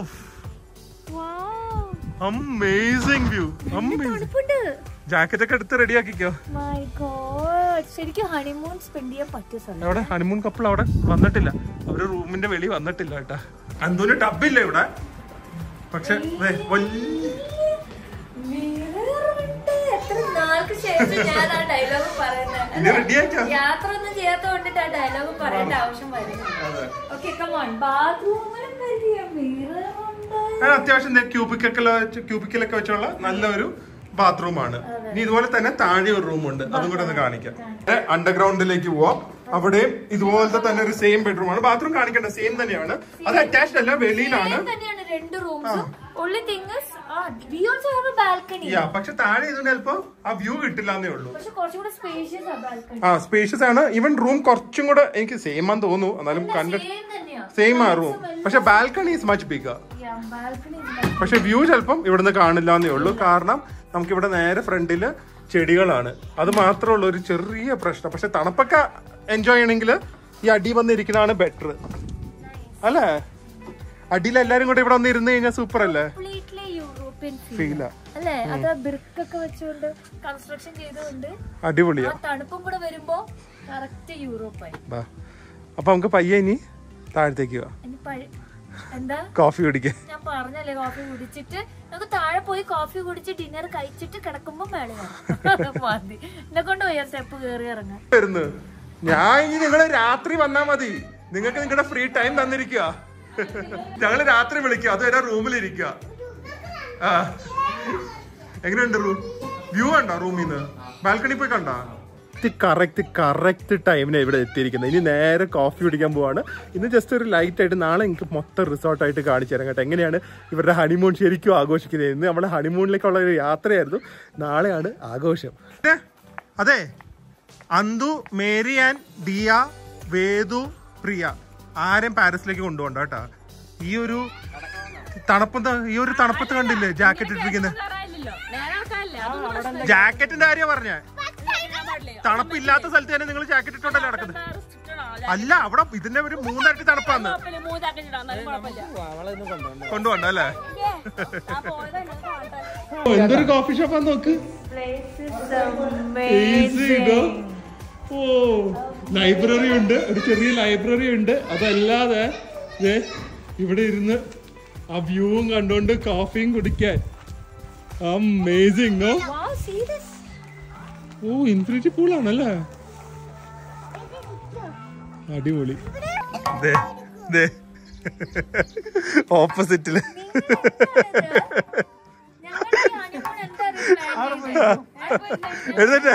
amazing view. Amazing. തണുപ്പുണ്ട് ജാക്കറ്റ് ഒക്കെ എടുത്ത് റെഡി ആക്കിക്കോ മൈ ഗോഡ് ശരിക്കും ഹണിമൂൺ സ്പെൻഡ് ചെയ്യാൻ പറ്റിയ സ്ഥലം അവിടെ ഹണിമൂൺ കപ്പിൾ അവിടെ വന്നിട്ടില്ല അവര് റൂമിന്റെ വെളി വന്നിട്ടില്ല കേട്ടാ അന്തൂന് ടബില്ല ഇവിടെ പക്ഷെ ദേ, വലിയ മിററുണ്ട്. എത്ര നാൾക്ക് ശേഷം ഞാൻ ആ ഡയലോഗ് പറയുന്നത് ഇനി റെഡി ആക്കാം യാത്ര ഒന്നും ചെയ്യാത്ത കൊണ്ടിട്ട് ആ ഡയലോഗ് പറയേണ്ട ആവശ്യം വരുന്നില്ല അതെ. ഓക്കെ കമോൺ ബാത്റൂമിലും വലിയ മിററുണ്ട് ആ, അത്യാവശ്യം ക്യൂബിക്കൊക്കെ ക്യൂബിക്കലൊക്കെ വെച്ചുള്ള നല്ലൊരു ബാത്റൂം ആണ് ഇനി ഇതുപോലെ തന്നെ താഴെ ഒരു റൂം ഉണ്ട് അതും കൂടെ ഒന്ന് കാണിക്കാം അണ്ടർഗ്രൗണ്ടിലേക്ക് പോവാം അവിടെയും ഇതുപോലത്തെ തന്നെ ഒരു സെയിം ബെഡ്റൂം ആണ് ബാത്റൂം കാണിക്കേണ്ട സെയിം തന്നെയാണ് അത് അറ്റാച്ച്ഡ് അല്ല വെളിയിലാണ് Same തന്നെയാണ് രണ്ട് റൂംസും only thing is we also have a balcony yeah പക്ഷെ താഴെ ഇതുകൊണ്ട് ചിലപ്പോ ആ വ്യൂ കിട്ടില്ല എന്നേ ഉള്ളൂ പക്ഷെ കുറച്ചും കൂടെ സ്പേഷ്യസ് ആ ബാൽക്കണി ആ സ്പേഷ്യസ് ആണ് ഈവൻ റൂം കുറച്ചും കൂടെ എനിക്ക് സെയിം ആണെന്ന് തോന്നുന്നു എന്നാലും കണ്ട സെയിം തന്നെയാ സെയിം ആ റൂം പക്ഷെ balcony is much bigger balcony പക്ഷെ വ്യൂ ചിലപ്പം ഇവിടുന്ന് കാണില്ല എന്നേ ഉള്ളൂ കാരണം നമുക്ക് ഇവിടെ നേരെ ഫ്രണ്ടില് ചെടികളാണ് അത് മാത്രമുള്ള ഒരു ചെറിയ പ്രശ്നം പക്ഷെ തണുപ്പൊക്കെ എൻജോയ് ചെയ്യണമെങ്കിൽ ഈ അടി വന്നിരിക്കുന്നതാണ് ബെറ്റർ അല്ലേ അടിയിൽ എല്ലാരും കൂടെ ഇവിടെ വന്ന് ഇരുന്ന് കഴിഞ്ഞാൽ സൂപ്പർ അല്ലേ കംപ്ലീറ്റ്ലി യൂറോപ്യൻ യൂറോപ്യൻ ഫീൽ ഫീലാ അല്ലേ അത് ബ്രിക്കൊക്കെ വെച്ചുകൊണ്ട് കൺസ്ട്രക്ഷൻ ചെയ്തുകൊണ്ട് അടിപൊളിയാ ആ തണുപ്പും കൂടെ വരുമ്പോ കറക്റ്റ് യൂറോപ്പായി ബാ അപ്പൊ നമുക്ക് പയ്യെ ഇനി താഴത്തേക്ക് പോവാം ഇനി പഴ- എന്താ കോഫി കുടിക്കാൻ ഞാൻ പറഞ്ഞല്ലേ കോഫി കുടിച്ചിട്ട് നമുക്ക് താഴെ പോയി കോഫി കുടിച്ച് ഡിന്നർ കഴിച്ചിട്ട് കിടക്കുമ്പോ മേളി മതി എന്നെ കൊണ്ട് പോയ സ്റ്റെപ്പ് കയറി ഇറങ്ങാൻ വരുന്നു ഞാൻ ഇനി നിങ്ങള് രാത്രി വന്നാ മതി നിങ്ങൾക്ക് നിങ്ങളുടെ ഫ്രീ ടൈം തന്നിരിക്കുക ഞങ്ങള് രാത്രി വിളിക്കുക അതുവരെ റൂമിൽ ഇരിക്കുക ആ എങ്ങനെയുണ്ട് റൂം വ്യൂ കണ്ടോ റൂമിൽ നിന്ന് ബാൽക്കണി പോയി കണ്ടോ കറക്റ്റ് കറക്റ്റ് ടൈമിന് ഇവിടെ എത്തിയിരിക്കുന്നത് ഇനി നേരെ കോഫി കുടിക്കാൻ പോവാണ് ഇന്ന് ജസ്റ്റ് ഒരു ലൈറ്റ് ആയിട്ട് നാളെ എനിക്ക് മൊത്തം റിസോർട്ടായിട്ട് കാണിച്ചു തരാം കേട്ടോ എങ്ങനെയാണ് ഇവരുടെ ഹണിമൂൺ ശരിക്കും ആഘോഷിക്കുന്നത് ഇന്ന് നമ്മുടെ ഹണിമൂണിലേക്കുള്ള ഒരു യാത്രയായിരുന്നു നാളെയാണ് ആഘോഷം അതെ അന്തു മേരി ആൻഡ് ദിയ വേദു പ്രിയ ആരെയും പാരീസിലേക്ക് കൊണ്ടുപോകണ്ട കേട്ടാ ഈ ഒരു തണുപ്പത്ത് ഈ ഒരു തണുപ്പത്ത് കണ്ടില്ലേ ജാക്കറ്റ് ഇട്ടിരിക്കുന്നത് ജാക്കറ്റിന്റെ കാര്യം പറഞ്ഞ തണുപ്പില്ലാത്ത സ്ഥലത്ത് തന്നെ നിങ്ങൾ ജാക്കറ്റ് ഇട്ടോണ്ടല്ലേ നടക്കുന്നത് അല്ല അവിടെ ഇതിന്റെ ഒരു മൂന്നരട്ടി തണുപ്പാന്ന് അവളെ കൊണ്ടുപോകണ്ട കൊണ്ടുപോണ്ട അല്ലേ എന്തൊരു കോഫി ഷോപ്പാന്ന് നോക്ക് ഓ ലൈബ്രറി ഉണ്ട് ഒരു ചെറിയ ലൈബ്രറി ഉണ്ട് അതല്ലാതെ ദേ ഇവിടെ ഇരുന്ന് ആ വ്യൂവും കണ്ടോണ്ട് കോഫിയും കുടിക്കാൻ അമേസിങ് നോ ഓ ഇൻഫിനിറ്റി പൂളാണല്ലേ അടിപൊളി ഓപ്പോസിറ്റില് എഴുന്നേറ്റ്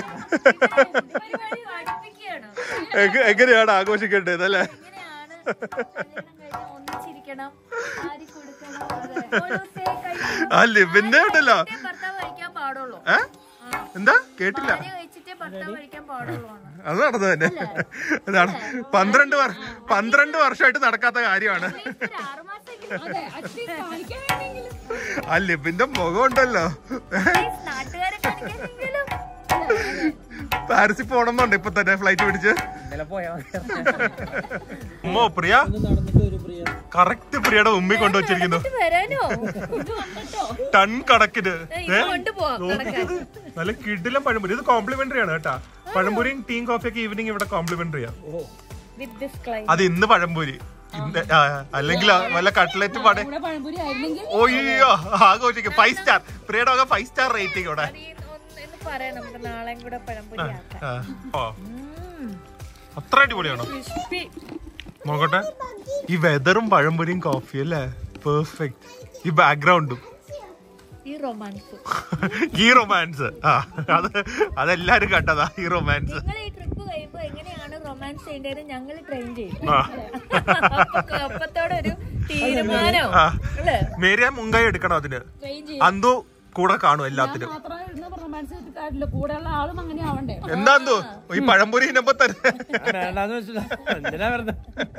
എങ്ങ- എങ്ങനെയാണ് ആഘോഷിക്കേണ്ടത് അല്ലേ ഒന്നിച്ചിരിക്കണം ആരി കൊടുക്കണം അതെ. ഒരു ദിവസേ കഴിക്കണം. ആ ലിബിന്റെ ഉണ്ടല്ലോ ഇതേ ഭർത്താവ് കഴിക്കാൻ പാടുള്ളൂ ഏ എന്താ കേട്ടില്ല ഭാര്യ കഴിച്ചിട്ടേ ഭർത്താവ് കഴിക്കാൻ പാടുള്ളൂ ആണ്. അത് നടന്നത് തന്നെ അതാണ് പന്ത്രണ്ട് വർ പന്ത്രണ്ട് വർഷമായിട്ട് നടക്കാത്ത കാര്യമാണ് At least ഒരു ആറുമാസമെങ്കിലും ആ ലിബിന്റെ മുഖം ഉണ്ടല്ലോ Please നാട്ടുകാരെ കാണിക്കാനെങ്കിലും പാരീസിൽ പോണമെന്നുണ്ട് ഇപ്പൊ തന്നെ ഫ്ലൈറ്റ് പിടിച്ച് ഇന്നലെ പോയാ മതി. ഉമ്മോ പ്രിയ നടന്നിട്ട് ഒരു പ്രിയ കറക്റ്റ് പ്രിയയുടെ ഉമ്മി കൊണ്ടുവച്ചിരിക്കുന്നു ഇത് വരാനോ ഇത് വന്നിട്ടോ ടൺ കണക്കിന് ഇത് കൊണ്ടുപോവാം നടക്കാൻ നല്ല കിടിലം പഴംപൊരി ഇത് കോംപ്ലിമെന്ററി ആണ് കേട്ടാ പഴംപൊരിയും ടീം കോഫിയൊക്കെ ഈവനിങ് ഇവിടെ കോംപ്ലിമെന്ററി ആണ് വിത്ത് ദിസ് ക്ലൈം അത് ഇന്ന് പഴംപൊരി ഇന്ന് ആ, അല്ലെങ്കിൽ ആ വല്ല കട്ട്ലറ്റ് പട ഓയ്യോ ആഘോഷിക്കും ഫൈവ് സ്റ്റാർ പ്രിയയുടെ വക ഫൈവ് സ്റ്റാർ റേറ്റിംഗ് ഇവിടെ എന്ന് പറയാം നമുക്ക് നാളെയും കൂടെ പഴംപൊരി ആക്കാം ആ, ഓ അത്ര അടിപൊളിയാണോ ക്രിസ്പി നോക്കട്ടെ ഈ വെതറും പഴംപൊരിയും കോഫി അല്ലേ പെർഫെക്റ്റ് ഈ ബാക്ക്ഗ്രൗണ്ടും ഈ റൊമാൻസ് ഈ റൊമാൻസ് ആ അത് അതെല്ലാരും കണ്ടതാ ഈ റൊമാൻസ് നിങ്ങൾ ഈ ട്രിപ്പ് കഴിയുമ്പോ എങ്ങനെയാണ് റൊമാൻസ് ചെയ്യേണ്ടത് ഞങ്ങൾ ട്രെയിൻ ചെയ്യും ആ അപ്പൊ അപ്പത്തോടെ ഒരു തീരുമാനം ആ. അല്ലേ മേരിയ മുൻകൈ എടുക്കണം അതിന് ട്രെയിൻ അന്തു കൂടെ കാണും എല്ലാത്തിനും കൂടെയുള്ള ആളും അങ്ങനെ ആവണ്ടേ എന്താ അന്തു ഈ പഴംപൊരി ഇനപ്പോ തന്നെ വേണ്ടാന്ന് വെച്ചില്ല എന്തിനാ വെറുതെ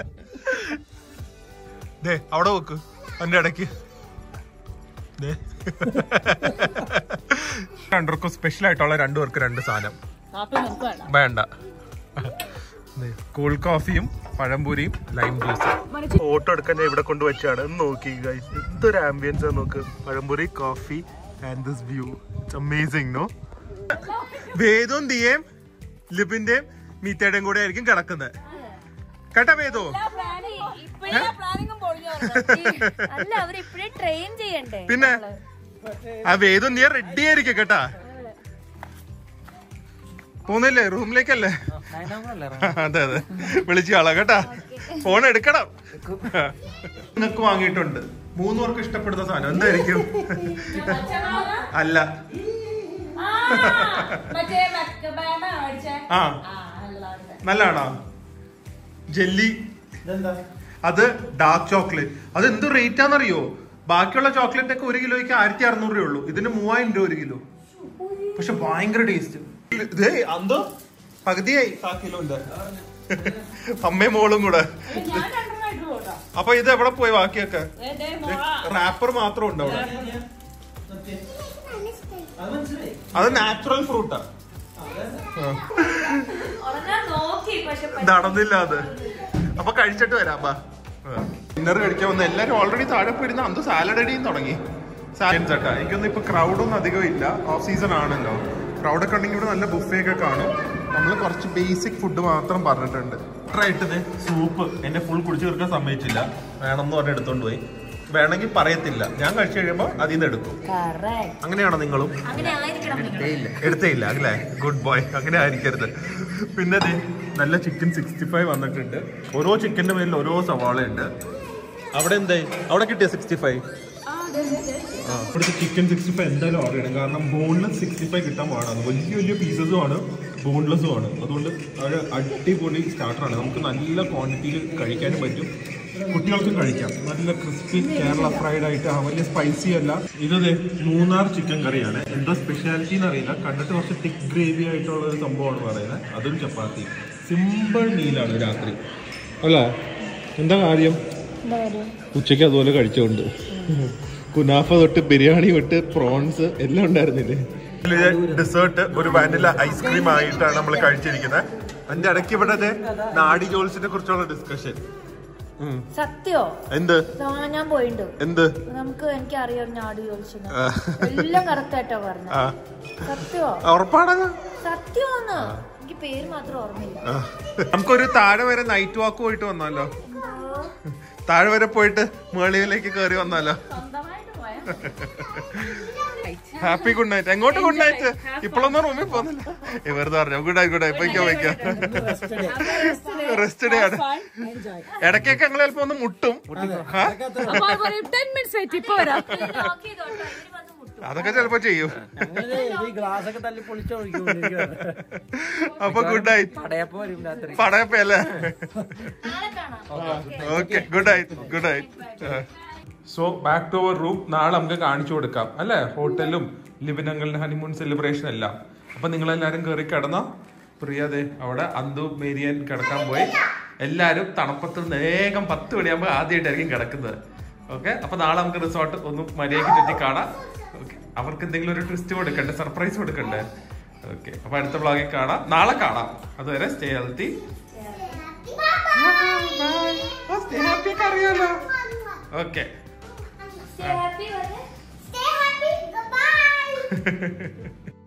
ദേ അവിടെ വെക്ക് അതിന്റെ ഇടയ്ക്ക് ദേ. രണ്ടുപേർക്കും സ്പെഷ്യൽ ആയിട്ടുള്ള രണ്ടുപേർക്ക് രണ്ട് സാധനം കാപ്പി നമുക്ക് വേണം വേണ്ട കൂൾ കോഫിയും പഴംപൊരിയും ലൈം ജ്യൂസും ഫോട്ടോ എടുക്കാൻ ഞാൻ ഇവിടെ കൊണ്ട് വെച്ചാണ് ഒന്ന് നോക്കി guys. എന്തൊരു ആംബിയൻസ് നോക്ക് pazhampori coffee and this view it's amazing no വേദവും ദിയേം ലിബിന്റെയും മീത്തയുടെയും കൂടെ ആയിരിക്കും കിടക്കുന്നത് കേട്ടാ വേദോ ഇപ്പഴേ പ്ലാനിങ്ങും പൊളിഞ്ഞു അല്ല അവർ ഇപ്പഴേ ട്രെയിൻ ചെയ്യണ്ടേ പിന്നെ ആ വേദം നീ റെഡി ആയിരിക്കും കേട്ടാ പോന്നില്ലേ റൂമിലേക്കല്ലേ നയൻ നമ്പറല്ലേ അതെ അതെ വിളിച്ചു ആളാ കേട്ടാ ഫോൺ എടുക്കണം നിനക്ക് വാങ്ങിയിട്ടുണ്ട് മൂന്ന് പേർക്ക് ഇഷ്ടപ്പെടുന്ന സാധനം എന്തായിരിക്കും അല്ല മറ്റേ ബാന മേടിച്ചേ ആ നല്ലതാണോ ജെല്ലി അത് ഡാർക്ക് ചോക്ലേറ്റ് അത് എന്ത് റേറ്റ് ആണെന്നറിയോ ബാക്കിയുള്ള ചോക്ലേറ്റ് ഒക്കെ ഒരു കിലോയ്ക്ക് ആയിരത്തി അറുന്നൂറ് രൂപ ഉള്ളൂ ഇതിന് മൂവായിരം രൂപ ഒരു കിലോ പക്ഷെ ഭയങ്കര ടേസ്റ്റ് ഇതേ അന്തോ പകുതിയായി ആ കിലോന്റെ അമ്മയും മോളും കൂടെ ഞാൻ രണ്ടെണ്ണമായിട്ട് പോട്ടോ അപ്പൊ ഇത് എവിടെ പോയി ബാക്കിയൊക്കെ റാപ്പർ മാത്രം ഉണ്ട് അവിടെ അത് നാച്ചുറൽ ഫ്രൂട്ടാ ഉറങ്ങാൻ നോക്കി പക്ഷെ നടന്നില്ല അത് അപ്പൊ കഴിച്ചിട്ട് വരാം ബാ ഡിന്നർ കഴിക്കാൻ വന്ന എല്ലാരും ഓൾറെഡി താഴെ പോയിരുന്ന അന്ത് സാലഡ് അടിയും തുടങ്ങി ചേട്ടാ എനിക്കൊന്നും ഇപ്പൊ ക്രൗഡൊന്നും അധികം ഇല്ല ഓഫ് സീസൺ ആണല്ലോ ക്രൗഡൊക്കെ ഉണ്ടെങ്കിൽ ഇവിടെ നല്ല ബുഫേ ഒക്കെ കാണും നമ്മൾ കുറച്ച് ബേസിക് ഫുഡ് മാത്രം പറഞ്ഞിട്ടുണ്ട് ആയിട്ടത് സൂപ്പ് എന്നെ ഫുൾ കുടിച്ചു തീർക്കാൻ സമ്മതിച്ചില്ല വേണമെന്ന് പറഞ്ഞ് എടുത്തോണ്ട് പോയി വേണമെങ്കിൽ പറയത്തില്ല ഞാൻ കഴിച്ചു കഴിയുമ്പോൾ അതിൽ നിന്ന് എടുക്കും കറക്റ്റ് അങ്ങനെയാണോ നിങ്ങളും അങ്ങനെ ആയിരിക്കണം നിങ്ങൾ എടുത്തേ ഇല്ല അല്ലേ ഗുഡ് ബോയ് അങ്ങനെ ആയിരിക്കരുത് പിന്നെ ദേ നല്ല ചിക്കൻ സിക്സ്റ്റി ഫൈവ് വന്നിട്ടുണ്ട് ഓരോ ചിക്കന്റെ മേലിൽ ഓരോ സവാള ഉണ്ട് അവിടെ എന്തായി അവിടെ കിട്ടിയ സിക്സ്റ്റി ഫൈവ് ആ ഇവിടുത്തെ ചിക്കൻ സിക്സ്റ്റി ഫൈവ് എന്തായാലും ഓർഡർ ചെയ്യണം കാരണം ബോൺലെസ് സിക്സ്റ്റി ഫൈവ് കിട്ടാൻ പാടാണ് വലിയ വലിയ പീസസും ആണ് ബോൺലെസ്സും ആണ് അതുകൊണ്ട് ഒരു അടിപൊളി സ്റ്റാർട്ടറാണ് നമുക്ക് നല്ല ക്വാണ്ടിറ്റിയിൽ കഴിക്കാനും പറ്റും കുട്ടികൾക്കും കഴിക്കാം നല്ല ക്രിസ്പി കേരള ഫ്രൈഡ് ആയിട്ട് ആ വലിയ സ്പൈസി അല്ല ഇത് ദേ മൂന്നാർ ചിക്കൻ കറിയാണ് എന്താ സ്പെഷ്യാലിറ്റി എന്ന് അറിയില്ല കണ്ടിട്ട് കുറച്ച് തിക്ക് ഗ്രേവി ആയിട്ടുള്ള ഒരു സംഭവമാണ് പറയുന്നത് അതും ചപ്പാത്തി സിമ്പിൾ മീലാണ് രാത്രി അല്ല എന്താ കാര്യം ഉച്ചയ്ക്ക് അതുപോലെ കഴിച്ചോണ്ട് കുനാഫ തൊട്ട് ബിരിയാണി തൊട്ട് പ്രോൺസ് എല്ലാം ഉണ്ടായിരുന്നില്ലേ ഡെസേർട്ട് ഒരു വാനില ഐസ്ക്രീം ആയിട്ടാണ് നമ്മൾ കഴിച്ചിരിക്കുന്നത് അതിന്റെ ഇടയ്ക്ക് ഇവിടെ ദേ നാടി ജോൾസിനെ കുറിച്ചുള്ള ഡിസ്കഷൻ സത്യോ എന്ത് ആ, ഞാൻ പോയിണ്ട് എന്ത് നമുക്ക് എനിക്ക് അറിയാം നാട് ചോദിച്ചത് എല്ലാം കറക്റ്റ് ആയിട്ടാ പറഞ്ഞത് ആ സത്യോ ഉറപ്പാണ് സത്യമാന്ന് എനിക്ക് പേര് മാത്രം ഓർമ്മയില്ല നമുക്കൊരു താഴെ വരെ നൈറ്റ് വാക്ക് പോയിട്ട് വന്നാലോ താഴെ വരെ പോയിട്ട് മേളിയിലേക്ക് കയറി വന്നാലോ ഹാപ്പി ഗുഡ് നൈറ്റ് എങ്ങോട്ട് ഗുഡ് നൈറ്റ് ഇപ്പോഴൊന്നും റൂമിൽ പോകുന്നില്ല ഏ, വെറുതെ പറഞ്ഞു ഗുഡ് നൈറ്റ് ഗുഡ് നൈറ്റ് പോയിക്കോ പോയിക്കോ റെസ്റ്റ് ഡേ ആണ് ഇടയ്ക്കൊക്കെ ഞങ്ങൾ ചിലപ്പോ ഒന്ന് മുട്ടും ആ? ടെൻ മിനിറ്റ്സ് ആയിട്ട് ഇപ്പൊ വരാം അതൊക്കെ ചിലപ്പോ ചെയ്യും ഞങ്ങള് ഈ ഗ്ലാസ് ഒക്കെ തല്ലി പൊളിച്ചൊഴിക്കും അപ്പൊ ഗുഡ് നൈറ്റ് പടയപ്പോ വരും രാത്രി പടയപ്പല്ലേ നാളെ കാണാം okay good night good night so back to our room നാളെ നമുക്ക് കാണിച്ചു കൊടുക്കാം അല്ലേ ഹോട്ടലും ലിബിനങ്ങളുടെ ഹണിമൂൺ സെലിബ്രേഷൻ എല്ലാം അപ്പൊ നിങ്ങൾ എല്ലാരും കയറി കിടന്നോ പ്രിയതെ അവിടെ അന്തു മേരിയൻ കിടക്കാൻ പോയി എല്ലാരും തണുപ്പത്ത് വേഗം പത്ത് മണിയാകുമ്പോൾ ആദ്യമായിട്ടായിരിക്കും കിടക്കുന്നത് ഓക്കെ അപ്പൊ നാളെ നമുക്ക് റിസോർട്ട് ഒന്ന് മര്യാദയ്ക്ക് ചുറ്റി കാണാം ഓക്കെ അവർക്ക് എന്തെങ്കിലും ഒരു ട്വിസ്റ്റ് കൊടുക്കണ്ടേ സർപ്രൈസ് കൊടുക്കണ്ടേ ഓക്കെ അപ്പൊ അടുത്ത വ്ളോഗിൽ കാണാം നാളെ കാണാം അതുവരെ സ്റ്റേ ഹെൽത്തി സ്റ്റേ ഹാപ്പി ഒക്കെ അറിയാലോ okay happy Stay happy. Goodbye.